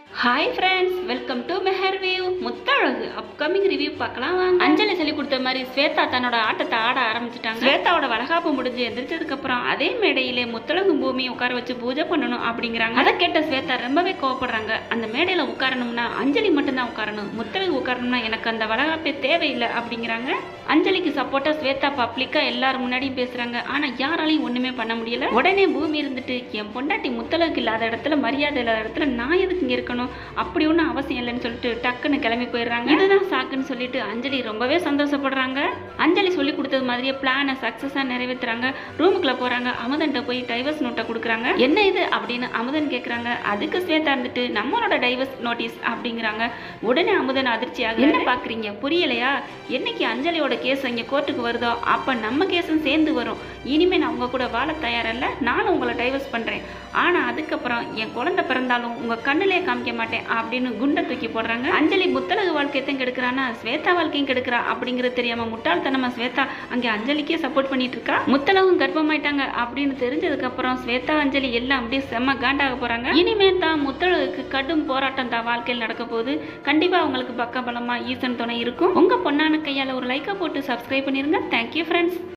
hi friends welcome to Mehar view Muthazhagu upcoming review பார்க்கலாம் வாங்க அஞ்சலி சொல்லி கொடுத்த மாதிரி ஸ்வேதா தன்னோட ஆட்டத்தை ஆட ஆரம்பிச்சிட்டாங்க ஸ்வேதாவோட வளகாப்பு முடிஞ்சு எந்திரிச்சதுக்கு அப்புறம் அதே மேடையிலே முத்தழகு பூமியை உட்கார வச்சு பூஜை பண்ணணும் அப்படிங்கிறாங்க அதை கேட்ட ஸ்வேதா ரொம்பவே கோவப்படுறாங்க அந்த மேடையில உட்காரணும்னா அஞ்சலி மட்டும்தான் உட்காரணும் முத்தழகு உட்காரணும்னா எனக்கு அந்த வளகாப்பே தேவையில்லை அப்படிங்கிறாங்க அஞ்சலிக்கு சப்போர்ட்டா ஸ்வேதா பப்ளிக்கா எல்லாரும் முன்னாடியும் பேசுறாங்க ஆனா யாராலையும் ஒண்ணுமே பண்ண முடியல உடனே பூமி இருந்துட்டு என் பொண்டாட்டி முத்தழகு இல்லாத இடத்துல மரியாதை இல்லாத இடத்துல நான் எதுக்கு இங்க இருக்கணும் அப்படி ஒன்றும் அவசியம் இல்லைன்னு சொல்லிட்டு டக்குன்னு கிளம்பி போயிடுறாங்க இதுதான் சாக்குன்னு சொல்லிட்டு அஞ்சலி ரொம்பவே சந்தோஷப்படுறாங்க அஞ்சலி சொல்லி கொடுத்தது மாதிரியே பிளானை சக்ஸஸாக நிறைவேற்றுறாங்க ரூமுக்குள்ள போறாங்க அமுதன்ட்ட போய் டைவர்ஸ் நோட்டை கொடுக்குறாங்க என்ன இது அப்படின்னு அமுதன் கேட்குறாங்க அதுக்கு ஸ்வேதா இருந்துட்டு நம்மளோட டைவர்ஸ் நோட்டீஸ் அப்படிங்கிறாங்க உடனே அமுதன் அதிர்ச்சியாக என்ன பார்க்குறீங்க புரியலையா என்னைக்கு அஞ்சலியோட கேஸ் இங்கே கோர்ட்டுக்கு வருதோ அப்போ நம்ம கேஸும் சேர்ந்து வரும் இனிமே நான் உங்க கூட வாழ தயாரில்ல நானும் உங்களை டைவர்ஸ் பண்றேன் ஆனா அதுக்கப்புறம் என் குழந்தை பிறந்தாலும் உங்க கண்ணிலே காமிக்க மாட்டேன் அப்படின்னு குண்டை தூக்கி போடுறாங்க அஞ்சலி முத்தலகு வாழ்க்கையத்தையும் கெடுக்கிறானா ஸ்வேதா வாழ்க்கையும் கெடுக்கிறா அப்படிங்கிறது தெரியாம முட்டாள்தனமா ஸ்வேதா அங்கே அஞ்சலிக்கே சப்போர்ட் பண்ணிட்டு இருக்கா முத்தலகும் கர்ப்பமாயிட்டாங்க அப்படின்னு தெரிஞ்சதுக்கு அப்புறம் ஸ்வேதா அஞ்சலி எல்லாம் அப்படியே செம்ம காண்டாக போறாங்க இனிமே தான் முத்தழகுக்கு கடும் போராட்டம் தான் வாழ்க்கையில் நடக்க போகுது கண்டிப்பா அவங்களுக்கு பக்கபலமா ஈசன் துணை இருக்கும் உங்க பொண்ணான கையால ஒரு லைக்கை போட்டு சப்ஸ்கிரைப் பண்ணிருங்க தேங்க்யூ ஃப்ரெண்ட்ஸ்